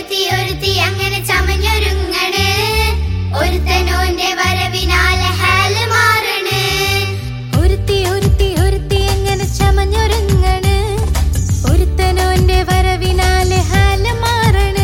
ഒരുത്തി ഒരുത്തി അങ്ങനെ ചമഞ്ഞൊരുങ്ങണ് ഒരുത്തനോന്റെ വരവിനാലെ ഹാല് മാറണ് ഒരുത്തി ഒരുത്തി ഒരുത്തി എങ്ങനെ ചമഞ്ഞൊരുങ്ങണ് ഒരുത്തനോന്റെ വരവിനാലെ ഹാല് മാറണ്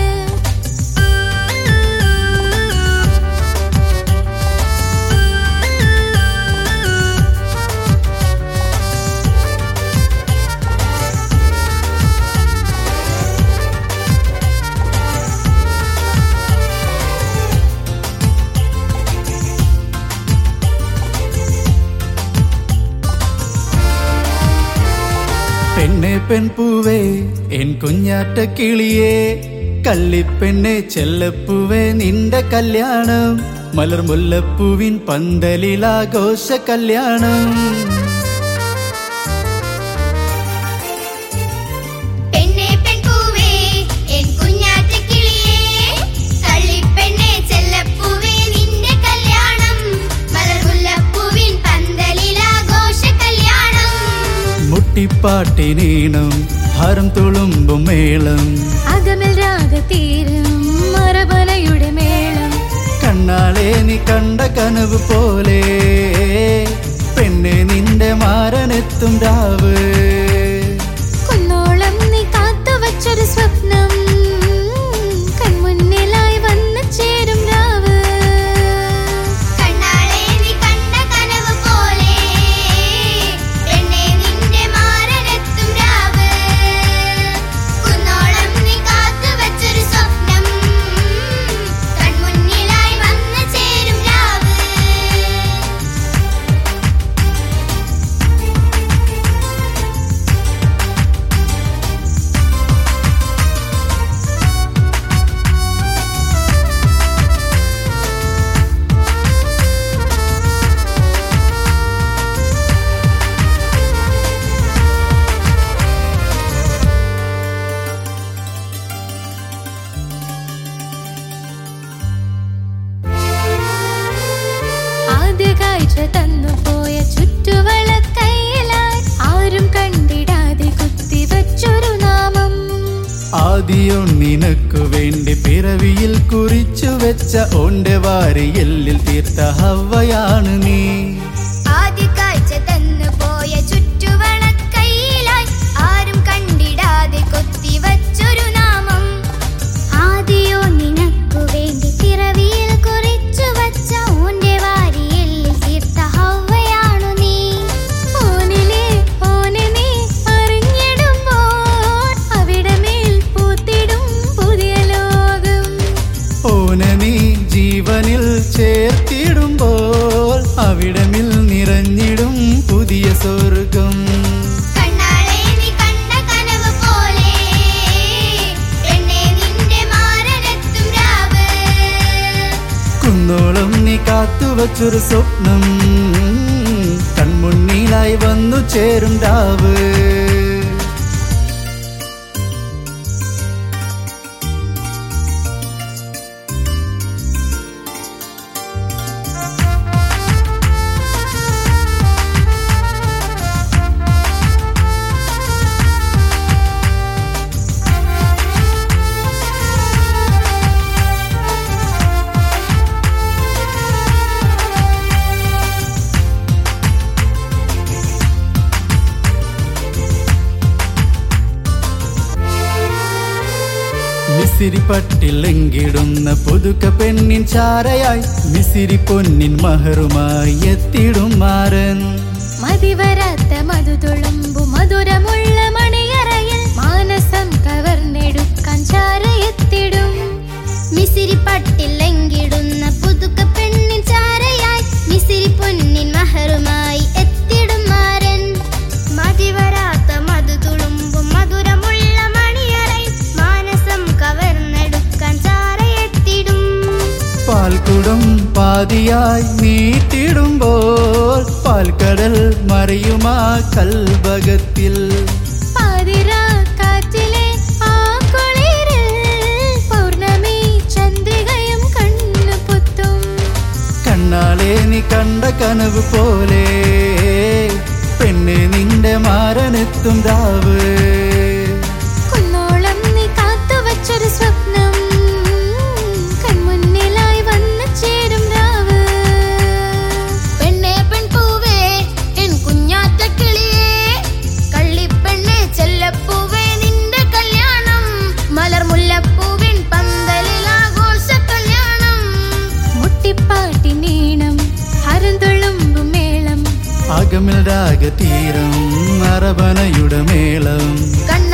പെണ്ണെ പെൺപൂവേ എൻ കുഞ്ഞാറ്റ കിളിയേ കള്ളിപ്പെണ്ണെ ചെല്ലപ്പൂവേ നിന്റെ കല്യാണം മലർ മുല്ലപ്പൂവിൻ പന്തലിലാഘോഷ കല്യാണം പെണ്ണേ പെൺപൂവേ എൻ കുഞ്ഞാറ്റക്കിളിയേ കള്ളിപ്പെണ്ണേ ചെല്ലപ്പൂവേ നിന്റെ കല്യാണം മലർമുല്ലപ്പൂവിൻ പന്തലിലാഘോഷ കല്യാണം മുട്ടിപ്പാട്ടിനീണം ഹരം തുളുമ്പും മേളം അകമിൽ രാഗതീരം മരബനയുടെ മേളം കണ്ണാളെ നീ കണ്ട കനവ് പോലെ പെണ്ണെ നിന്റെ മാരനെത്തും രാവ് കുന്നോളം നീ കാത്തു വച്ചൊരു സ്വപ്നം കൺമുന്നിലായി വന്നു ചേരും രാവ് കണ്ണാളെ നീ കണ്ട കനവ് പോലെ പെണ്ണേ നിന്റെ മാരനെത്തും രാവ് കുന്നോളം നീ കാത്തു വച്ചൊരു സ്വപ്നം കൺമുന്നിലായി വന്നു ചേരും രാവ് ആദ്യ കാഴ്ച തന്നു പോയ ചുറ്റുവള കയ്യിലായി ആരും കണ്ടിടാതെ കുത്തിവച്ചൊരു നാമം ആദിയോ നിനക്കു വേണ്ടി പിറവിയിൽ കുറിച്ചു വെച്ച ഓന്റെ വാരിയെല്ലിൽ തീർത്ത ഹവയാണ് നീ ആദ്യ കാഴ്ച തന്നു പോയ ചുറ്റുവളക്കൈയിലായി ആരും കണ്ടിടാതെ കൊത്തിവച്ചൊരു നാമം ആദിയോ നിനക്കു വേണ്ടി പിറവിയിൽ കുറിച്ചു വച്ച ഓന്റെ വാരിയെല്ലിൽ തീർത്ത ഹവ്വയാണു നീ ഓനിലെ ഓനെ നീ അറിഞ്ഞിടുമ്പോൾ അവിടമേൽ പൂത്തിടും പുതിയ ലോകം ഓനെ നീ ജീവനിൽ ചേർത്തിടുമ്പോൾ അവിടമിൽ നിറഞ്ഞിടും പുതിയ സ്വർഗം കണ്ണാളെ നീ കണ്ട കനവ് പോലെ പെണ്ണേ നിന്റെ മാരനെത്തും രാവ് കുന്നോളം നീ കാത്തുവച്ചൊരു സ്വപ്നം കൺമുന്നിലായി വന്നു ചേരും രാവ് മിസിരി പട്ടിലെങ്കിടുന്ന പുതുക്ക പെണ്ണിൻ ചാരയായി മിസിരി പൊന്നിൻ മഹറുമായി എത്തിടും മാരൻ മതിവരാത്ത മധുതുളുമ്പു മധുരമുള്ള മണിയറയിൽ മാനസം കവർന്നെടുക്കാൻ ചാരയെത്തിടും മിസിരി പട്ടില്ലെങ്കിടുന്ന പുതുക്ക പെണ്ണിൻ ചാരയായി മിസിരി പൊന്നിൻ മഹറുമായി എത്തിടും മാരൻ മതിവരാത്ത മധു തുളുമ്പും മധുരമുള്ള മണിയറയിൽ മാനസം കവർന്നെടുക്കാൻ ചാരയെത്തിടും പാൽക്കുടം പാതിയായി നീട്ടിടുമ്പോൾ പാൽക്കടൽ മറിയുമാ കൽഭകത്തിൽ പാതിരാ കാറ്റിലെ ആ കുളിരിൽ പൗർണമി ചന്ദ്രികയും കണ്ണു പൊത്തും കണ്ണാളെ നീ കണ്ട കനവ് പോലെ പെണ്ണെ നിന്റെ മാരനെത്തും രാവ് കുന്നോളം നീ കാത്തു വച്ചൊരു സ്വപ്നം അറബനയുടെ മേളം കണ്ണു